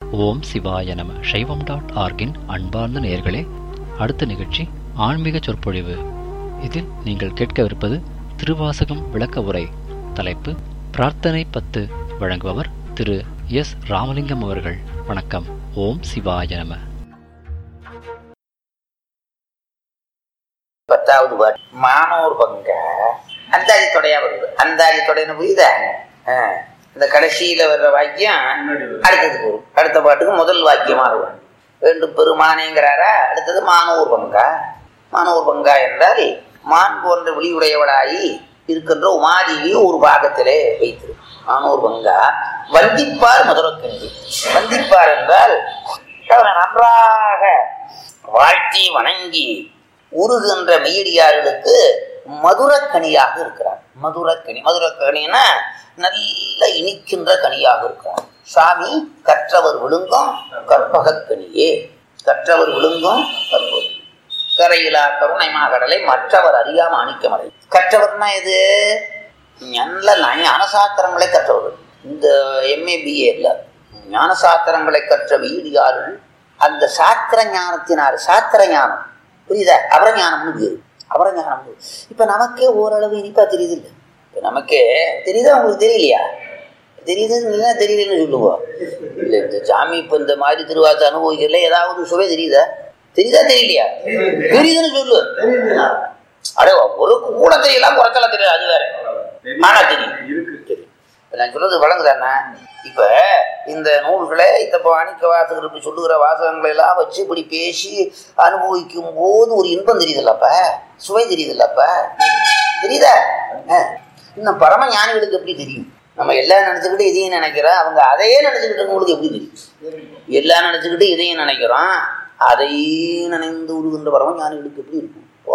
ஓம் சிவாய நம சைவம் டாட் ஆர்கின் அன்பார்ந்த நேயர்களே அடுத்த நிகழ்ச்சி ஆன்மீக சொற்பொழிவு இதில் நீங்கள் கேட்கவிருப்பது திருவாசகம் விளக்க உரை தலைப்பு பிரார்த்தனை பத்து வழங்குபவர் திரு எஸ் ராமலிங்கம் அவர்கள் வணக்கம் ஓம் சிவாய நம பத்தாவது பாட்டு மானோர் பங்க அந்தாதி தொடையா வருது அந்தாதி தொடைன்னு புரியுதா ஆ. இந்த கடைசியில வர்ற வாக்கியம் அடுத்தது வரும் அடுத்த பாட்டுக்கு முதல் வாக்கியமாக வரும் வேண்டும் பெருமானேங்கிறாரா அடுத்தது மானோர் பங்கா மானோர் பங்கா என்றால் மான் போன்ற விழியுடையவளாகி இருக்கின்ற உமாதேவி ஒரு பாகத்திலே வைத்திரு மானோர் பங்கா வந்திப்பார் மதுரக்கண்டி வந்திப்பார் என்றால் அவனை நன்றாக வாழ்த்தி வணங்கி உருகின்ற மெய்யடியார்களுக்கு மதுரக்கனியாக இருக்கிறார் மதுரக்கனி மதுரக்கனின்னா நல்ல இனிக்கின்ற கனியாக இருக்கிறார் சாமி கற்றவர் விழுங்கும் கற்பகக்கனியே கற்றவர் விழுங்கும் கற்பக கரையிலா கருணை மாகடலை மற்றவர் அறியாம அணிக்கமடை கற்றவர்னா எது நல்ல ஞானசாத்திரங்களை கற்றவர்கள் இந்த எம்ஏ பிஏ இல்லை ஞானசாத்திரங்களை கற்ற வீடியார்கள் அந்த சாத்திர ஞானத்தினார் சாத்திர ஞானம் புரியுதா அவர ஞானம்னு பேரு அவர ஞானம் இப்ப நமக்கே ஓரளவு இனிப்பா தெரியுது இல்லை இப்ப நமக்கே தெரியுதா உங்களுக்கு தெரியலையா தெரியுதுன்னு தெரியலன்னு சொல்லுவோம் இல்லை இந்த சாமி இப்ப இந்த மாதிரி திருவாசை அனுபவிக்கல ஏதாவது சுவை தெரியுதா தெரியுதா தெரியலையா தெரியுதுன்னு சொல்லு அடே ஒரு கூட தெரியலாம் குறைச்சலாம் தெரியாது அது வேற ஆனா தெரியும் தெரியும் இப்ப நான் சொல்றது வழங்குதானே இப்ப இந்த நூல்களை இந்த அணிக்க வாசகர் இப்படி சொல்லுகிற வாசகங்களை எல்லாம் வச்சு இப்படி பேசி அனுபவிக்கும் போது ஒரு இன்பம் தெரியுதுல்லப்ப சுவை தெரியுதுல்லப்ப தெரியுதா அஹ். இன்னும் பரம ஞானிகளுக்கு எப்படி தெரியும் நம்ம எல்லாம் நினைச்சுக்கிட்டு இதையும் நினைக்கிறோம் அவங்க அதையே நினைச்சுக்கிட்டு இருக்கவங்களுக்கு எப்படி தெரியும் எல்லாம் நினைச்சுக்கிட்டு இதையும் நினைக்கிறோம் அதையும் நினைந்து விடுகின்ற பரம ஞானிகளுக்கு எப்படி இருக்கும் ஓ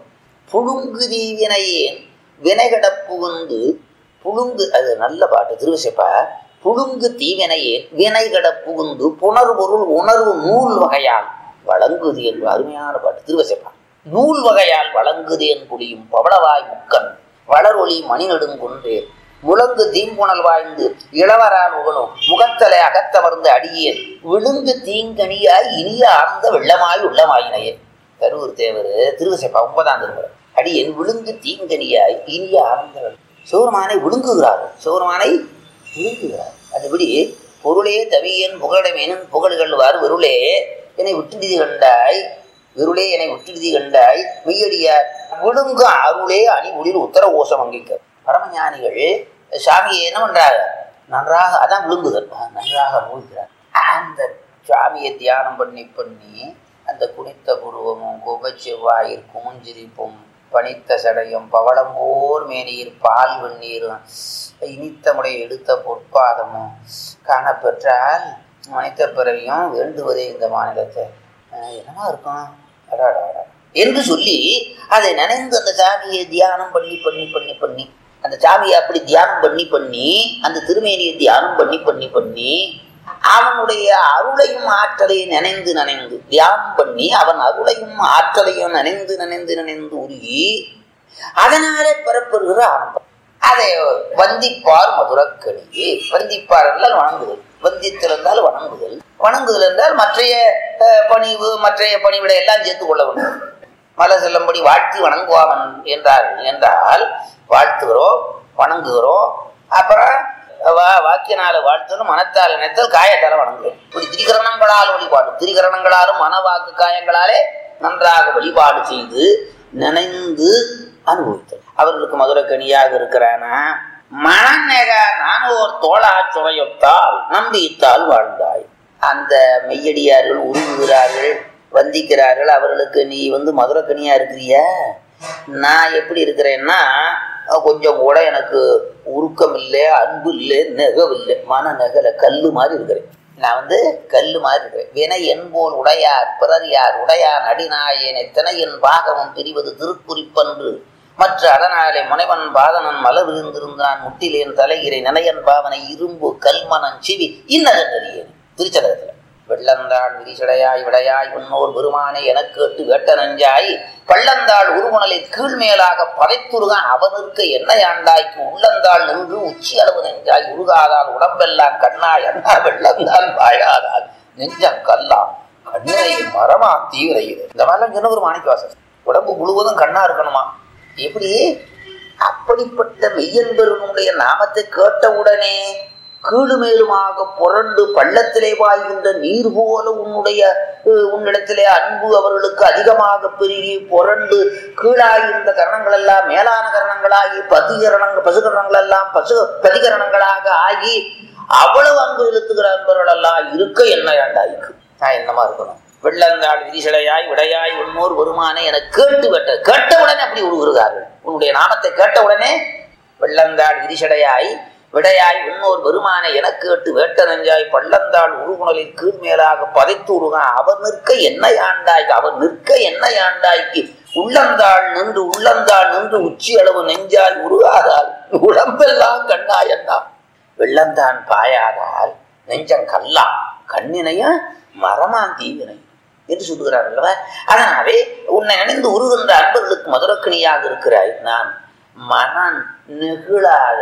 புழுங்கு தீவினையேன் வினைகடப்பு வந்து புழுங்கு அது நல்ல பாட்டு திருவசைப்பா புழுங்கு தீவினையே வினைகட புகுந்து புணர்பொருள் உணர்வு நூல் வகையால் வழங்குது என்று அருமையான பாட்டு திருவசைப்பா நூல் வகையால் வழங்குது என் புலியும் பவளவாய் முக்கன் வளரொளி மணி நெடுங்குன்றே முழங்கு தீம்புணல் வாய்ந்து இளவரால் உகனும் முகத்தலை அகத்தமர்ந்து அடியேன் விழுங்கு தீங்கனியாய் இனிய ஆர்ந்த வெள்ளமாய் உள்ளமாயினையே கரூர் தேவர் திருவசைப்பா ஒன்பதாம் திருமுறை அடியேன் விழுங்கு தீங்கனியாய் இனிய ஆர்ந்த வெள்ளம். சிவருமானை விழுங்குகிறார் சிவருமானை விழுங்குகிறார் அதுபடி பொருளே தவியன் புகழடமேனும் புகழ்கள்வார் வெருளே என்னை விட்டுடுதி கண்டாய் வெருளே என்னை விட்டுடுதி கண்டாய் மெய்யடியார் விழுங்கு அருளே அணி உளிர் உத்தர ஓசம் அங்கிக்க பரமஞானிகள் சாமியை என்ன பண்றாங்க நன்றாக அதான் விழுங்குதல் ஆ, நன்றாக அனுபவிக்கிறார் அந்த சாமியை தியானம் பண்ணி பண்ணி அந்த குனித்த புருவமும் குபச்செவ்வாயிற் குமுஞ்சிரிப்பும் பனித்த சடையும் பவளம்போர் மேனியில் பால் வெந்நீரும் இனித்தமுடைய எடுத்த பொற்பாதமும் காணப்பெற்றால் மனித பிறவியும் வேண்டுவதே இந்த மாநிலத்தை அஹ் என்னமா இருக்கும் அடாடாடா. என்று சொல்லி அதை நினைந்து அந்த சாமியை தியானம் பண்ணி பண்ணி பண்ணி பண்ணி அந்த சாமியை அப்படி தியானம் பண்ணி பண்ணி அந்த திருமேனியை தியானம் பண்ணி பண்ணி பண்ணி அவனுடைய அருளையும் ஆற்றலையும் நினைந்து நினைந்து தியானம் பண்ணி அவன் அருளையும் ஆற்றலையும் நினைந்து நினைந்து நினைந்து உருகி அதனாலே பெறப்பெறுகிற ஆனந்தம் அதை வந்திப்பார் மதுரக்கணியே வந்திப்பார் என்றால் வணங்குதல் வந்தித்தல் என்றால் வணங்குதல் வணங்குதல் என்றால் மற்றைய அஹ், பணிவு மற்றைய பணிவிடை எல்லாம் சேர்த்து கொள்ள வேண்டும் மலை செல்லும்படி வாழ்த்தி வணங்குவாமன் என்றார் என்றால் வாழ்த்துகிறோம் வணங்குகிறோம் அப்புறம் வா வாக்கியனால வாழ்த்தலும் மனத்தால் நினைத்தல் காயத்தால வணங்குகிறோம் இப்படி திரிகரணங்களால் வழிபாடு திரிகரணங்களாலும் மன வாக்கு காயங்களாலே நன்றாக வழிபாடு செய்து நினைந்து அனுபவித்தல் அவர்களுக்கு மதுரக்கனியாக இருக்கிறானா மனநெக நானோர் தோளா சுரையொத்தால் நம்பித்தால் வாழ்ந்தாய் அந்த மெய்யடியார்கள் உருகுகிறார்கள் வந்திக்கிறார்கள் அவர்களுக்கு நீ வந்து மதுரக்கனியா இருக்கிறியா நான் எப்படி இருக்கிறேன்னா அஹ் கொஞ்சம் கூட எனக்கு உருக்கம் இல்லை அன்பு இல்லை நெகவில்லை மன நெகல கல்லு மாதிரி இருக்கிறேன் நான் வந்து கல்லு மாதிரி இருக்கிறேன் வினை என்போல் உடையார் பிறர் யார் உடையான் அடிநாயனை திணையின் பாகமும் பிரிவது திருக்குறிப்பன்று மற்ற அதனாலே முனைவன் பாதனன் மலர் விழுந்திருந்தான் முட்டிலேன் தலையிறை நினையன் பாவனை இரும்பு கல்மனன் சிவி இன்னதென்றறியேன் திருச்சலகத்துல வெள்ளந்தாள் விரிசடையாய் விடையாய் உன்னோர் பெருமானை எனக்கு கேட்டு வேட்ட நஞ்சாய் பள்ளந்தாள் உருகுணலை கீழ்மேலாக பதைத்துருகான் அவனுக்கு என்னையாண்டாய்க்கு உள்ளந்தாள் நின்று உச்சி அளவு நெஞ்சாய் உருகாதால் உடம்பெல்லாம் கண்ணாய் அண்ணா வெள்ளந்தான் வாழாதால் நெஞ்சம் கல்லா கண்ணினை மரமா தீவிரையுது இந்த மாதிரிலாம் சொன்ன ஒரு மாணிக்கவாசன் உடம்பு முழுவதும் கண்ணா இருக்கணுமா எப்படி அப்படிப்பட்ட மெய்யன்பர்களுடைய நாமத்தை கேட்டவுடனே கீழு மேலுமாக புரண்டு பள்ளத்திலே பாய்கின்ற நீர் போல உன்னுடைய அஹ், உன்னிடத்திலே அன்பு அவர்களுக்கு அதிகமாக பெருகி புரண்டு கீழாயிருந்த கரணங்கள் எல்லாம் மேலான கரணங்களாகி பதிகரணங்கள் பசுகரணங்கள் எல்லாம் பசு பதிகரணங்களாக ஆகி அவ்வளவு அன்பு செலுத்துகிற அன்பர்கள் எல்லாம் இருக்க என்ன ஏண்டாய்க்கு நான் என்னமா இருக்கணும் வெள்ளந்தாள் விரிசடையாய் விடையாய் உன்னோர் வருமானே என கேட்டு வெட்ட கேட்ட உடனே அப்படி உருகுகிறார்கள் உன்னுடைய நாமத்தை கேட்ட உடனே வெள்ளந்தாள் விரிசடையாய் விடையாய் உன்னோர் வருமானை என கேட்டு வேட்ட நெஞ்சாய் பள்ளந்தாள் உருகுணலில் கீழ்மேலாக பதைத்து உருகான் அவர் நிற்க என்ன ஆண்டாய்க்கு அவர் நிற்க என்ன ஆண்டாய்க்கு உள்ளந்தாள் நின்று உள்ளந்தாள் நின்று உச்சி அளவு நெஞ்சாய் உருகாதால் உடம்பெல்லாம் கண்ணாயண்ணா வெள்ளந்தான் பாயாதால் நெஞ்சம் கல்லா கண்ணினைய மரமான் தீவினை என்று சொல்லுகிறார் அல்லவா அதனாலே உன்னை நினைந்து உருகின்ற அன்பர்களுக்கு மதுரக்கணியாக இருக்கிறாய் நான் மனம் நெகிழாத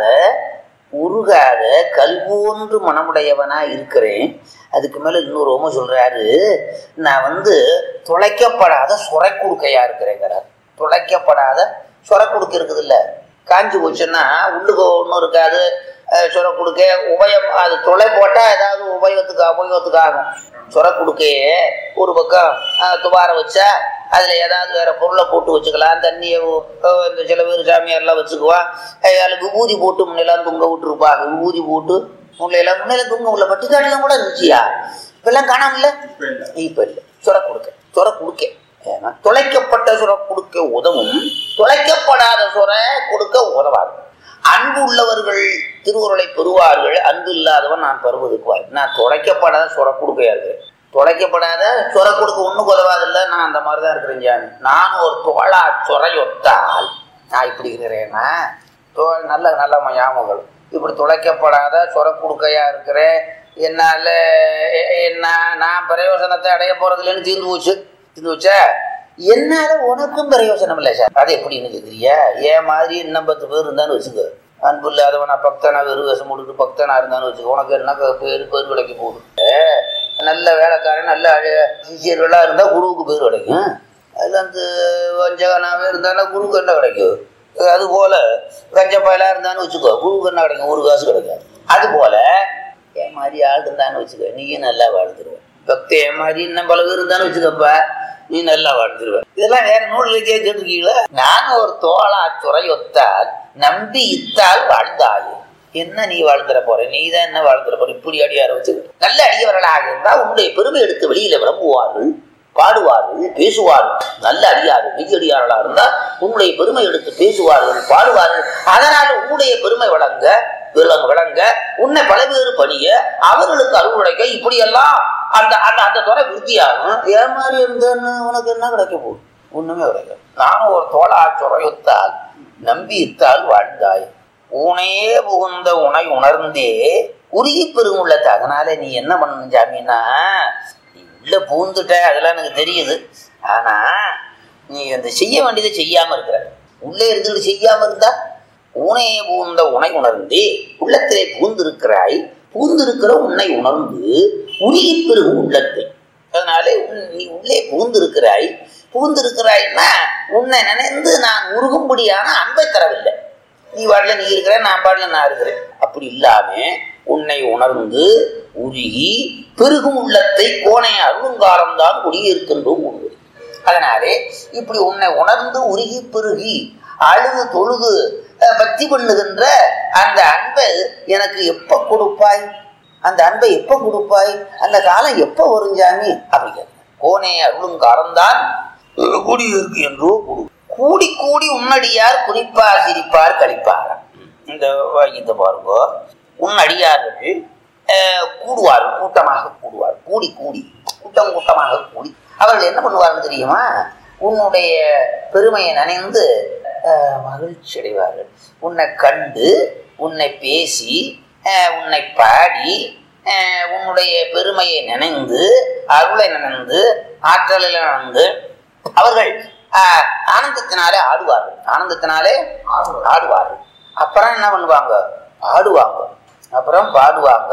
உருகாத கல்போன்று மனமுடையவனா இருக்கிறேன் அதுக்கு மேல இன்னொரு ரோம சொல்றாரு நான் வந்து துளைக்கப்படாத சுரை குடுக்கையா இருக்கிறேங்கிறார் துளைக்கப்படாத சுரை குடுக்க இருக்குது இல்ல காஞ்சி போச்சுன்னா உள்ளுக்கு ஒன்றும் இருக்காது அஹ் சுரை குடுக்க உபயம் அது துளை போட்டா ஏதாவது உபயோகத்துக்கு உபயோகத்துக்கு ஆகும் சுரை குடுக்கையே ஒரு பக்கம் அஹ், துவார வச்சா அதுல ஏதாவது வேற பொருளை போட்டு வச்சுக்கலாம் தண்ணியை ஊ- அஹ் இந்த சில பேர் சாமியார்லாம் வச்சுக்குவான் அஹ் அதுல விபூதி போட்டு முன்னெல்லாம் தொங்க விட்டுருப்பாங்க விபூதி போட்டு முன்னையெல்லாம் முன்னையில தொங்க உள்ள பட்டிக்காட்டுலாம் கூட இருந்துச்சியா இப்பெல்லாம் காணாமல இப்ப இல்லை சுர கொடுக்க சுர கொடுக்க ஏன்னா துளைக்கப்பட்ட சுர கொடுக்க உதவும் துளைக்கப்படாத சுர கொடுக்க உதவாது அன்பு உள்ளவர்கள் திருவுருளை பெறுவார்கள் அன்பு இல்லாதவன் நான் பெறுவதற்கு வாய்ப்பு நான் துளைக்கப்படாத சுர கொடுக்கையா இருக்கிறேன் துளைக்கப்படாத சுர கொடுக்க ஒண்ணும் உதவாதில்ல நான் அந்த மாதிரி தான் இருக்கிறேன் ஜாமி நான் ஒரு தோளா சுரையொத்தால் நான் இப்படி இருக்கிறேன்னா தோ நல்ல நல்ல ஞாபகங்கள் இப்படி துளைக்கப்படாத சொர குடுக்கையா இருக்கிறேன் என்னால எ- என்ன நான் பிரயோஜனத்தை அடைய போறதுலன்னு தீர்ந்து போச்சு தீர்ந்து போச்சா என்னால உனக்கும் பிரயோஜனம் இல்லை சார் அது எப்படின்னு கேக்குறியா ஏன் மாதிரி இன்னும் பத்து பேர் இருந்தான்னு வச்சுக்கோ அன்பு இல்லாதவனா பக்தனா வெறு வேஷம் போட்டுட்டு பக்தனா இருந்தான்னு வச்சுக்கோ உனக்கு என்ன க- பேரு பேர் கிடைக்க போகுது ஏ, நல்ல வேலைக்காரன் நல்ல அழ- சிஷியர்களா இருந்தா குருவுக்கு பேர் கிடைக்கும் அதுல அந்த வஞ்சகனாவே இருந்தாலும் குருவுக்கு என்ன கிடைக்கும் அது போல கஞ்ச பயலா இருந்தான்னு வச்சுக்கோ குருவுக்கு என்ன கிடைக்கும் ஒரு காசு கிடைக்காது அது போல என் மாதிரி ஆள் இருந்தான்னு வச்சுக்கோ நீயும் நல்லா வாழ்ந்துருவ பக்தி என் மாதிரி இன்னும் பல பேர் இருந்தான்னு வச்சுக்கப்பா நீ நல்லா வாழ்ந்துருவ இதெல்லாம் வேற நூல்ல கேட்டுருக்கீங்களா நான் ஒரு தோளா துறையொத்தால் நம்பி இத்தால் வாழ்ந்தாயே என்ன நீ வாழ்ந்துட போற நீ தான் என்ன வாழ்ந்துட போற இப்படி அடியார வச்சு நல்ல அடியவர்களாக இருந்தால் உன்னுடைய பெருமை எடுத்து வெளியில விளம்புவார்கள் பாடுவார்கள் பேசுவார்கள் நல்ல அடியார்கள் மெய் அடியார்களா இருந்தா உன்னுடைய பெருமை எடுத்து பேசுவார்கள் பாடுவார்கள் அதனால உன்னுடைய பெருமை வழங்க விளங்க விளங்க உன்னை பல பேர் பணிய அவர்களுக்கு அருள் கிடைக்க இப்படியெல்லாம் அந்த அந்த அந்த துறை விருத்தியாகும் ஏன் மாதிரி இருந்தேன்னு உனக்கு என்ன கிடைக்க போகுது ஒண்ணுமே கிடைக்கும் நானும் ஒரு தோளா சுரையுத்தால் நம்பி இத்தால் வாழ்ந்தாய் ஊனே புகுந்த உனை உணர்ந்தே உருகி பெருங்குள்ளது அதனால நீ என்ன பண்ணணும் ஜாமீனா நீ உள்ள பூந்துட்ட அதெல்லாம் எனக்கு தெரியுது ஆனா நீ அந்த செய்ய வேண்டியதை செய்யாம இருக்கிற உள்ளே இருந்துட்டு செய்யாம இருந்தா ஊனே பூந்த உனை உணர்ந்தே உள்ளத்திலே பூந்திருக்கிறாய் பூந்திருக்கிற உன்னை உணர்ந்து உருகி பெருகும் உள்ளத்தை அதனால உன்- நீ உள்ளே பூந்திருக்கிறாய் பூந்திருக்கிறாய்னா உன்னை நினைந்து நான் உருகும்படியான அன்பை தரவில்லை நீ பாடல நீ இருக்கிற நான் பாடல நான் இருக்கிறேன் அப்படி இல்லாம உன்னை உணர்ந்து உருகி பெருகும் உள்ளத்தை கோணை அருங்காலம்தான் குடியிருக்கின்றோம் உண்மை அதனாலே இப்படி உன்னை உணர்ந்து உருகி பெருகி அழுது தொழுது அஹ், பக்தி பண்ணுகின்ற அந்த அன்பை எனக்கு எப்ப கொடுப்பாய் அந்த அன்பை எப்ப கொடுப்பாய் அந்த காலம் எப்ப வரும் சாமி அப்படி கேட்கிறேன். கோனே அருளுங்காரம்தான் குடியிருக்கு என்றோ குடு கூடி கூடி உன்னடியார் குறிப்பார் சிரிப்பார் கழிப்பார் இந்த வாக்கியத்தை பாருங்க உன்னடியார்கள் அஹ், கூடுவார்கள் கூட்டமாக கூடுவார் கூடி கூடி கூட்டம் கூட்டமாக கூடி அவர்கள் என்ன பண்ணுவார்கள் தெரியுமா உன்னுடைய பெருமையை நினைந்து அஹ், மகிழ்ச்சி அடைவார்கள் உன்னை கண்டு உன்னை பேசி அஹ், உன்னை பாடி அஹ், உன்னுடைய பெருமையை நினைந்து அருளை நினைந்து ஆற்றலில் நினைந்து அவர்கள் ஆஹ், ஆனந்தத்தினாலே ஆடுவார்கள் ஆனந்தத்தினாலே ஆடுவார்கள் அப்புறம் என்ன பண்ணுவாங்க ஆடுவாங்க அப்புறம் பாடுவாங்க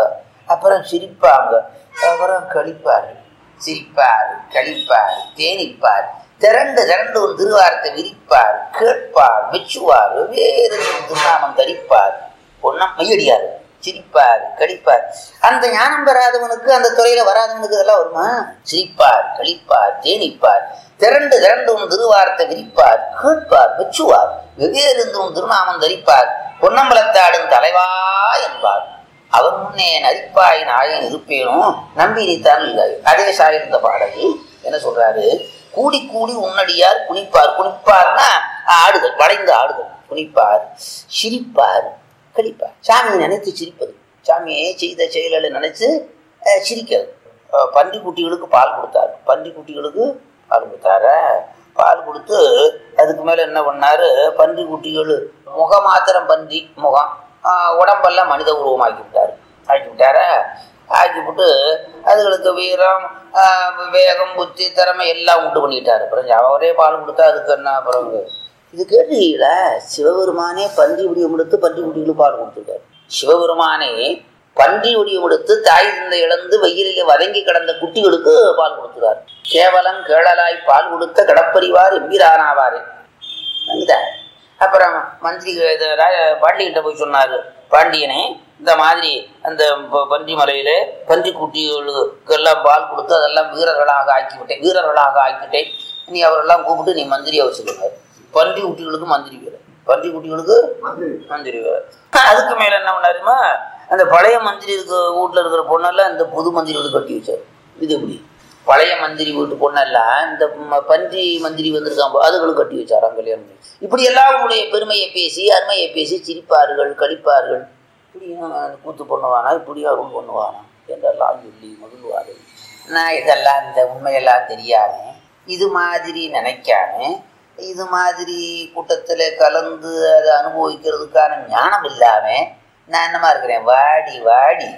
அப்புறம் சிரிப்பாங்க அப்புறம் கழிப்பார் சிரிப்பார் கழிப்பார் தேனிப்பார் திரண்டு திரண்டு ஒரு திருவாரத்தை விரிப்பார் கேட்பார் மெச்சுவார் வேறு திருநாமம் தரிப்பார் பொன்னம் மையடியார் சிரிப்பார் கழிப்பார் அந்த ஞானம் பெறாதவனுக்கு அந்த துறையில வராதவனுக்கு இதெல்லாம் வருமா சிரிப்பார் கழிப்பார் தேனிப்பார் திரண்டு திரண்டு உன் திருவாரத்தை விரிப்பார் கேட்பார் மெச்சுவார் வெவ்வேறு உன் திருநாமம் தரிப்பார் பொன்னம்பலத்தாடும் தலைவா என்பார் அவர் முன்னே நரிப்பாய் நாயன் இருப்பேனும் நம்பி நீத்தான் இல்லை அதே சாயிருந்த பாடகி என்ன சொல்றாரு கூடி கூடி உன்னடியார் குனிப்பார் குனிப்பார்னா ஆடுதல் வளைந்து ஆடுதல் குனிப்பார் சிரிப்பார் கழிப்பார் சாமியை நினைத்து சிரிப்பது சாமியை செய்த செயல்களை நினைச்சு அஹ், சிரிக்கிறது அஹ், பன்றி குட்டிகளுக்கு பால் கொடுத்தாரு பன்றி குட்டிகளுக்கு பால் கொடுத்தார பால் கொடுத்து அதுக்கு மேல என்ன பண்ணாரு பன்றி குட்டிகள் முகம் மாத்திரம் பன்றி முகம் ஆஹ், உடம்பெல்லாம் மனித உருவமாக்கி விட்டாரு ஆக்கி விட்டார ஆக்கி விட்டு அதுகளுக்கு வீரம் ஆஹ், வேகம் புத்தி திறமை எல்லாம் உண்டு பண்ணிட்டாரு அப்புறம் அவரே பால் கொடுத்தா அதுக்கு என்ன அப்புறம் இது கேட்டீங்கள சிவபெருமானே பன்றி உடியம் எடுத்து பன்றி குட்டிகளுக்கு பால் கொடுத்துருக்காரு சிவபெருமானே பன்றி உடியம் எடுத்து தாய் தந்தை இழந்து வெயிலிலே வதங்கி கிடந்த குட்டிகளுக்கு பால் கொடுத்துறாரு கேவலம் கேளலாய் பால் கொடுத்த கடப்பறிவார் எம்பிரானாவாரு வந்துட்டா. அப்புறம் மந்திரி இது ரா- பாண்டியன்கிட்ட போய் சொன்னாரு பாண்டியனே இந்த மாதிரி அந்த ப- பன்றி மலையில பன்றி குட்டிகளுக்கு எல்லாம் பால் கொடுத்து அதெல்லாம் வீரர்களாக ஆக்கிவிட்டேன் வீரர்களாக ஆக்கிவிட்டேன் நீ அவரெல்லாம் கூப்பிட்டு நீ மந்திரியா வச்சுக்கோங்க பன்றி குட்டிகளுக்கு மந்திரி வீரர் பன்றி குட்டிகளுக்கு மந்திரி வீரர் அதுக்கு மேல என்ன பண்ணாருமா அந்த பழைய மந்திரி இருக்க வீட்டுல இருக்கிற பொண்ணெல்லாம் இந்த புது மந்திரிகளுக்கு கட்டி வச்சாரு இது எப்படி பழைய மந்திரி வீட்டு பொண்ணெல்லாம் இந்த ம- பன்றி மந்திரி வந்திருக்காங்க அதுகளும் கட்டி வச்சாராம் கல்யாணம் பண்ணி. இப்படி எல்லாம் உங்களுடைய பெருமையை பேசி அருமையை பேசி சிரிப்பார்கள் கழிப்பார்கள் இப்படியும் கூத்து பண்ணுவானா இப்படி அருள் பண்ணுவானா என்றெல்லாம் சொல்லி மகிழ்வார்கள் நான் இதெல்லாம் இந்த உண்மையெல்லாம் தெரியாம இது மாதிரி நினைக்காம இது மாதிரி கூட்டத்தில் கலந்து அதை அனுபவிக்கிறதுக்கான ஞானம் இல்லாம நான் என்னமா இருக்கிறேன் வாடி வாடி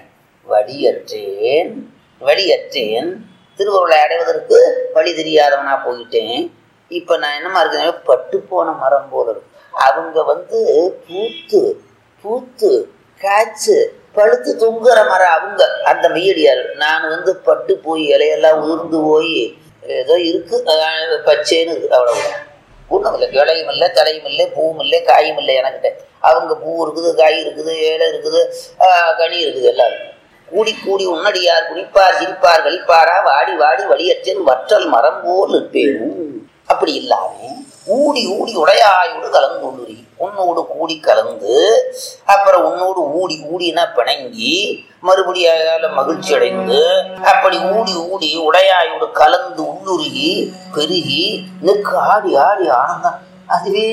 வடியற்றேன் வடியற்றேன் திருவருளை அடைவதற்கு வழி தெரியாதவனா போயிட்டேன் இப்ப நான் என்னமா இருக்கிறேன் பட்டு போன மரம் போல இருக்கு அவங்க வந்து பூத்து பூத்து காய்ச்சு பழுத்து தொங்குற மரம் அவங்க அந்த மெய்யடியார் நான் வந்து பட்டு போய் இலையெல்லாம் உதிர்ந்து போய் ஏதோ இருக்கு அஹ் பச்சைன்னு இருக்கு அவ்வளவுதான் ஒன்றும் இல்லை இலையும் இல்லை தலையும் இல்லை பூவும் இல்லை காயும் இல்லை எனக்கிட்ட அவங்க பூ இருக்குது காய் இருக்குது ஏலை இருக்குது ஆஹ் கனி இருக்குது எல்லாம் இருக்குது கூடி கூடி உன்னடியார் குடிப்பார் சிரிப்பார் கழிப்பாரா வாடி வாடி வடியற்றன் வற்றல் மரம் போல் நிற்பேனும் அப்படி இல்லாம ஊடி ஊடி உடையாயோடு கலந்து உள்ளுரி உன்னோடு கூடி கலந்து அப்புறம் உன்னோடு ஊடி ஊடினா பிணங்கி மறுபடியும் மகிழ்ச்சி அடைந்து அப்படி ஊடி ஊடி உடையாயோடு கலந்து உள்ளுருகி பெருகி நிற்கு ஆடி ஆடி ஆனந்தம் அதுவே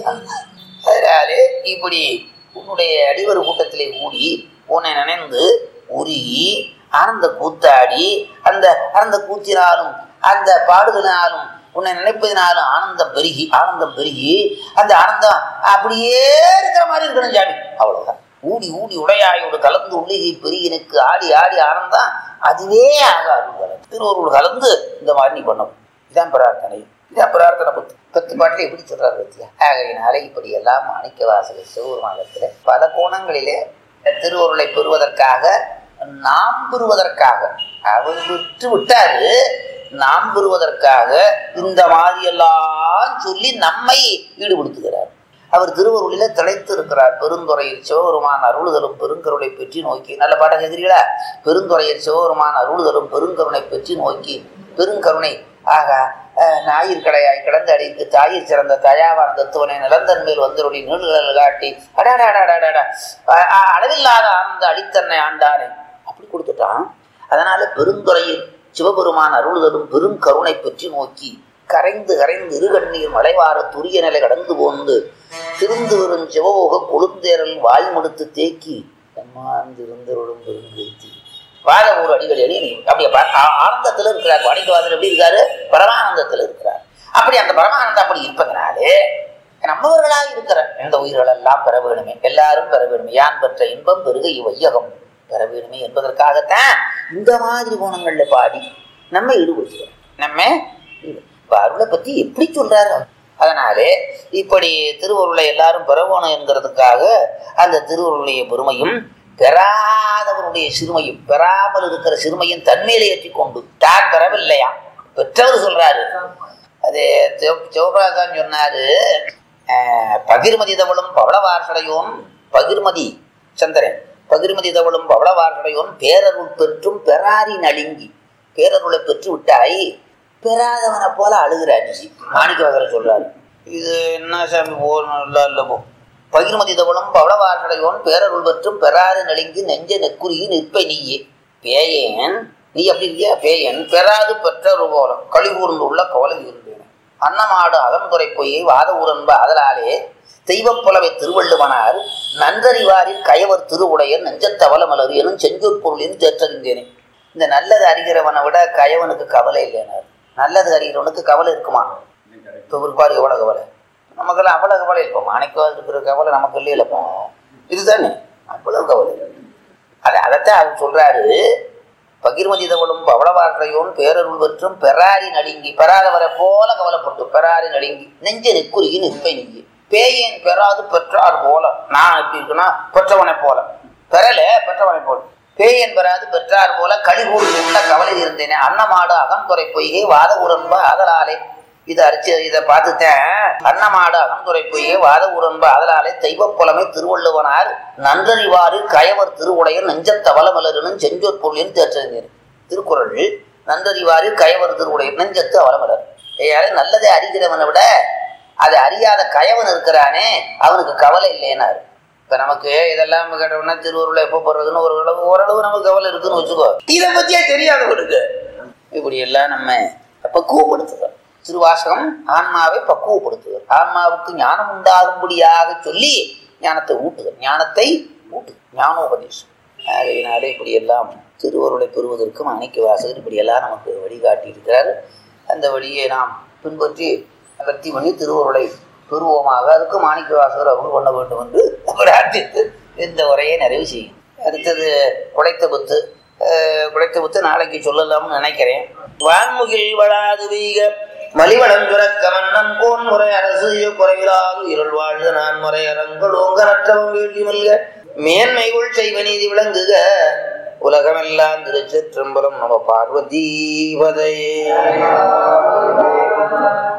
அதனாலே இப்படி உன்னுடைய அடிவர் கூட்டத்திலே கூடி உன்னை நினைந்து உருகி ஆனந்த கூத்தாடி அந்த ஆனந்த கூத்தினாலும் அந்த பாடுதலினாலும் உன்னை நினைப்பதினாலும் ஆனந்தம் பெருகி ஆனந்தம் பெருகி அந்த ஆனந்தம் அப்படியே இருக்கிற மாதிரி இருக்கணும் ஜாமி அவ்வளவுதான் ஊடி ஊடி உடையாயோடு கலந்து உள்ளிகை பெருகினுக்கு ஆடி ஆடி ஆனந்தம் அதுவே ஆகாது திருவருள் கலந்து இந்த மாதிரி நீ பண்ணணும் இதான் பிரார்த்தனை இதான் பிரார்த்தனை பத்து பத்து பாட்டில் எப்படி சொல்றாரு பத்தியா ஆகையினாலே இப்படி எல்லாம் மாணிக்க வாசக சிவபெருமானத்தில் பல கோணங்களிலே திருவருளை பெறுவதற்காக நாம் பெறுவதற்காக அவர் விட்டு விட்டாரு நாம் பெறுவதற்காக இந்த மாதிரி எல்லாம் சொல்லி நம்மை ஈடுபடுத்துகிறார் அவர் திருவருளில திளைத்து இருக்கிறார் பெருந்துறையில் சிவபெருமான் அருளுதலும் பெருங்கருணை பெற்றி நோக்கி நல்ல பாடம் கேட்கிறீங்களா பெருந்துறையில் சிவபெருமான் அருளுதலும் பெருங்கருணை பெற்றி நோக்கி பெருங்கருணை ஆக அஹ், ஞாயிற் கடையாய் கிடந்த அடிக்கு தாயிற் சிறந்த தயாவான தத்துவனை நிலந்தன் மேல் வந்தருடைய நீள்கள் காட்டி அடாடாடாடாடா அ- அ- அளவில்லாத ஆனந்த அடித்தன்னை ஆண்டானே அப்படி கொடுத்துட்டான் அதனால பெருந்துறையில் சிவபெருமான் அருளுதலும் பெரும் கருணை பெற்றி நோக்கி கரைந்து கரைந்து இருகண்ணீர் மலைவார துரிய நிலை கடந்து போந்து திருந்து வரும் சிவபோக கொழுந்தேரல் வாய் முடுத்து தேக்கி எம்மாந்திருந்தருளும் பெருங்கேத்தி வாத ஒரு அடிகள் எழி நீ அப்படியே பா- ஆ- ஆனந்தத்துல இருக்கிறார் வாணிகவாதர் எப்படி இருக்காரு பரமானந்தத்துல இருக்கிறார் அப்படி அந்த பரமானந்தம் அப்படி இருப்பதனாலே நம்மவர்களாக இருக்கிற இந்த உயிர்கள் எல்லாம் பெற வேணுமே எல்லாரும் பெற வேணுமே யான் பெற்ற இன்பம் பெருக இவ்வையகம் பெற வேணுமே என்பதற்காகத்தான் இந்த மாதிரி குணங்கள்ல பாடி நம்ம ஈடுபடுத்துகிறோம் நம்ம ஈடு- இப்ப அருளை பத்தி எப்படி சொல்றாரு அவர்? அதனாலே இப்படி திருவருளை எல்லாரும் பெறவேணும் என்கிறதுக்காக அந்த திருவருளுடைய பெருமையும் பெறாதவருடைய சிறுமையும் பெறாமல் இருக்கிற சிறுமையும் தன்மையில ஏற்றி கொண்டு தான் பெறவில்லையா பெற்றவர் சொல்றாரு அது சிவ- சிவபிரகாசன் சொன்னாரு அஹ், பகிர்மதி தவளும் பவளவார்சடையோன் பகிர்மதி சந்திரன் பகிர்மதி தவளும் பவளவார்சடையோன் பேரருள் பெற்றும் பெறாரி நழுங்கி பேரருளை பெற்று விட்டாய் பெறாதவனை போல அழுகிறார் மாணிக்கவாசர் சொல்றாரு இது என்ன சாமி போகணும் இல்லை இல்லை போ பகிர்மதி தவளும் பவளவார்சடையோன் பேரருள் பெற்றும் பெறாறு நெழுங்கி நெஞ்ச நெக்குருகி நிற்பை நீயே பேயன் நீ அப்படி இருக்கியா பேயன் பெறாது பெற்றரு போல கழிகூர்ந்து உள்ள கவலை இருந்தேன் அன்னமாடு அகன்துறை பொய்யை வாத ஊரன்ப அதலாலே தெய்வப் புலவை திருவள்ளுவனார் நன்றறிவாரில் கயவர் திருவுடையர் நெஞ்சத்தவல மலர் எனும் செஞ்சூர் பொருளின் தேற்றறிந்தேனே இந்த நல்லது அறிகிறவனை விட கயவனுக்கு கவலை இல்லைனார் நல்லது அறிகிறவனுக்கு கவலை இருக்குமா இப்போ இருப்பாரு எவ்வளோ கவலை நமக்கெல்லாம் அவ்வளோ கவலை இருப்போம் மாணிக்கவாது இருக்கிற கவலை நமக்கு இல்லையில இப்போ இதுதானே அவ்வளவு கவலை அது அதைத்தான் அவர் சொல்றாரு பகிர்மதி தவளும் பவளவாற்றையோன் பேரருள் பெற்றும் பெறாரி நடுங்கி பெறாதவரை போல கவலைப்பட்டு பெறாரி நடுங்கி நெஞ்ச நெக்குருகி நிற்பை நீங்கி பேயன் பெறாது பெற்றார் போல நான் எப்படி இருக்குன்னா பெற்றவனை போல பெறல பெற்றவனை போல பேயன் பெறாது பெற்றார் போல கழிகூடி உள்ள கவலை இருந்தேனே அன்னமாடு அகன்துறை பொய்கை வாத உரன்ப அதலாலே இதை அரிச்சு இதை பார்த்துட்டேன் அன்னமாடு அகன்துறை பொய்கை வாத உரன்ப அதலாலே தெய்வப் புலமை திருவள்ளுவனார் நன்றறிவாறு கயவர் திருவுடையர் நெஞ்சத்தவல மலருன்னு செஞ்சோர் பொருளின் தேற்றறிஞர் திருக்குறள் நன்றறிவாறு கயவர் திருவுடையர் நெஞ்சத்து அவலமலர் ஏயாலே நல்லதை அறிகிறவனை விட அதை அறியாத கயவன் இருக்கிறானே அவனுக்கு கவலை இல்லைன்னாரு இப்ப நமக்கு இதெல்லாம் கேட்டோம்னா திருவருளை எப்போ போடுறதுன்னு ஒரு அளவு ஓரளவு நமக்கு கவலை இருக்குன்னு வச்சுக்கோ இதை பத்தியே தெரியாதவனுக்கு இப்படி எல்லாம் நம்ம பக்குவப்படுத்துகிறோம் திருவாசகம் ஆன்மாவை பக்குவப்படுத்துகிறார் ஆன்மாவுக்கு ஞானம் உண்டாகும்படியாக சொல்லி ஞானத்தை ஊட்டுதல் ஞானத்தை ஊட்டு ஞானோபதேசம் ஆகையினாலே இப்படியெல்லாம் திருவருளை பெறுவதற்கு மாணிக்க வாசகர் இப்படியெல்லாம் நமக்கு வழிகாட்டி இருக்கிறார் அந்த வழியை நாம் பின்பற்றி பக்தி பண்ணி திருவருளை பெறுவோமாக அதுக்கு மாணிக்க வாசகர் அருள் பண்ண வேண்டும் என்று பிரார்த்தித்து இந்த உரையை நிறைவு செய்யும் அடுத்தது குலைத்த புத்து அஹ், குலைத்த புத்து நாளைக்கு சொல்லலாம்னு நினைக்கிறேன் வான்முகில் வளாது வீக மலிவடம் சுரக்க மன்னன் கோன் முறை அரசு குறைவிலாது இருள் வாழ்க நான் முறை அரங்கள் ஓங்க நற்றவம் வேண்டி மல்க மேன்மைகுள் செய்வ நீதி விளங்குக உலகமெல்லாம் திருச்சிற்றம்பலம் நம பார்வதீபதையே